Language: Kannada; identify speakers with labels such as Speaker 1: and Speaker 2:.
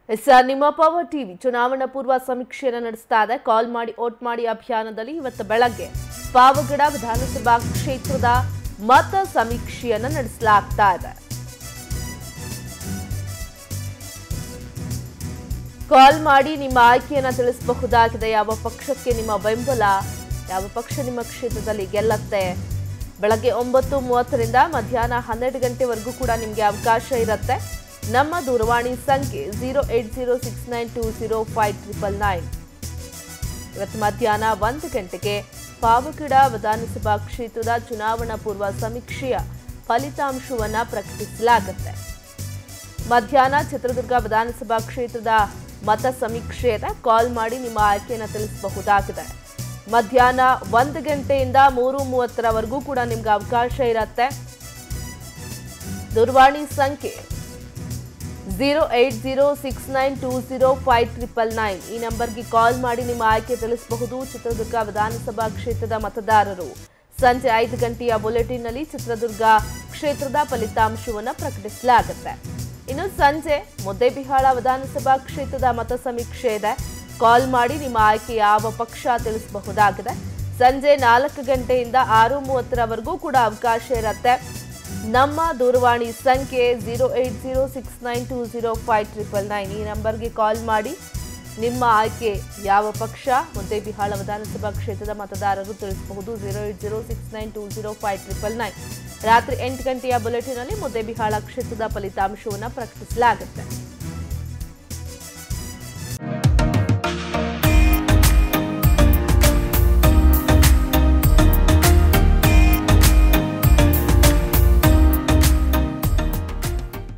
Speaker 1: ಎಸ್ ನಿಮ್ಮ ಪವರ್ ಟಿವಿ ಚುನಾವಣಾ ಪೂರ್ವ ಸಮೀಕ್ಷೆಯನ್ನು ನಡೆಸ್ತಾ ಇದೆ ಕಾಲ್ ಮಾಡಿ ಓಟ್ ಮಾಡಿ ಅಭಿಯಾನದಲ್ಲಿ ಇವತ್ತು ಬೆಳಗ್ಗೆ ಪಾವಗಡ ವಿಧಾನಸಭಾ ಕ್ಷೇತ್ರದ ಮತ ಸಮೀಕ್ಷೆಯನ್ನು ನಡೆಸಲಾಗ್ತಾ ಇದೆ ಕಾಲ್ ಮಾಡಿ ನಿಮ್ಮ ಆಯ್ಕೆಯನ್ನ ತಿಳಿಸಬಹುದಾಗಿದೆ ಯಾವ ಪಕ್ಷಕ್ಕೆ ನಿಮ್ಮ ಬೆಂಬಲ ಯಾವ ಪಕ್ಷ ನಿಮ್ಮ ಕ್ಷೇತ್ರದಲ್ಲಿ ಗೆಲ್ಲತ್ತೆ ಬೆಳಗ್ಗೆ ಒಂಬತ್ತು ಮೂವತ್ತರಿಂದ ಮಧ್ಯಾಹ್ನ ಹನ್ನೆರಡು ಗಂಟೆವರೆಗೂ ಕೂಡ ನಿಮಗೆ ಅವಕಾಶ ಇರುತ್ತೆ ನಮ್ಮ ದೂರವಾಣಿ ಸಂಖ್ಯೆ zero eight zero six nine two zero five triple nine ಇವತ್ತು ಮಧ್ಯಾಹ್ನ ಒಂದು ಗಂಟೆಗೆ ಪಾವಗಡ ವಿಧಾನಸಭಾ ಕ್ಷೇತ್ರದ ಚುನಾವಣಾ ಪೂರ್ವ ಸಮೀಕ್ಷೆಯ ಫಲಿತಾಂಶವನ್ನ ಪ್ರಕಟಿಸಲಾಗುತ್ತೆ ಮಧ್ಯಾಹ್ನ ಚಿತ್ರದುರ್ಗ ವಿಧಾನಸಭಾ ಕ್ಷೇತ್ರದ ಮತ ಸಮೀಕ್ಷೆ ಇದೆ ಕಾಲ್ ಮಾಡಿ ನಿಮ್ಮ ಆಯ್ಕೆಯನ್ನು ತಿಳಿಸಬಹುದಾಗಿದೆ ಮಧ್ಯಾಹ್ನ ಒಂದು ಗಂಟೆಯಿಂದ ಮೂರು ಮೂವತ್ತರವರೆಗೂ ಕೂಡ ನಿಮ್ಗೆ ಅವಕಾಶ ಇರುತ್ತೆ ದೂರವಾಣಿ ಸಂಖ್ಯೆ zero eight zero six nine two zero five triple nine ಈ ನಂಬರ್ಗೆ ಕಾಲ್ ಮಾಡಿ ನಿಮ್ಮ ಆಯ್ಕೆ ತಿಳಿಸಬಹುದು ಚಿತ್ರದುರ್ಗ ವಿಧಾನಸಭಾ ಕ್ಷೇತ್ರದ ಮತದಾರರು ಸಂಜೆ ಐದು ಗಂಟೆಯ ಬುಲೆಟಿನ್ನಲ್ಲಿ ಚಿತ್ರದುರ್ಗ ಕ್ಷೇತ್ರದ ಫಲಿತಾಂಶವನ್ನು ಪ್ರಕಟಿಸಲಾಗುತ್ತೆ ಇನ್ನು ಸಂಜೆ ಮುದ್ದೇಬಿಹಾಳ ವಿಧಾನಸಭಾ ಕ್ಷೇತ್ರದ ಮತ ಸಮೀಕ್ಷೆ ಇದೆ ಕಾಲ್ ಮಾಡಿ ನಿಮ್ಮ ಆಯ್ಕೆ ಯಾವ ಪಕ್ಷ ತಿಳಿಸಬಹುದಾಗಿದೆ ಸಂಜೆ ನಾಲ್ಕು ಗಂಟೆಯಿಂದ ಆರು ಮೂವತ್ತರವರೆಗೂ ಕೂಡ ಅವಕಾಶ ಇರುತ್ತೆ ನಮ್ಮ ದೂರವಾಣಿ ಸಂಖ್ಯೆ zero eight zero six nine two zero five triple nine ಈ ನಂಬರ್ಗೆ ಕಾಲ್ ಮಾಡಿ ನಿಮ್ಮ ಆಯ್ಕೆ ಯಾವ ಪಕ್ಷ ಮುದ್ದೇಬಿಹಾಳ ವಿಧಾನಸಭಾ ಕ್ಷೇತ್ರದ ಮತದಾರರು ತಿಳಿಸಬಹುದು zero eight zero six nine two zero five triple nine ರಾತ್ರಿ ಎಂಟು ಗಂಟೆಯ ಬುಲೆಟಿನಲ್ಲಿ ಮುದ್ದೇಬಿಹಾಳ ಕ್ಷೇತ್ರದ ಫಲಿತಾಂಶವನ್ನು ಪ್ರಕಟಿಸಲಾಗುತ್ತೆ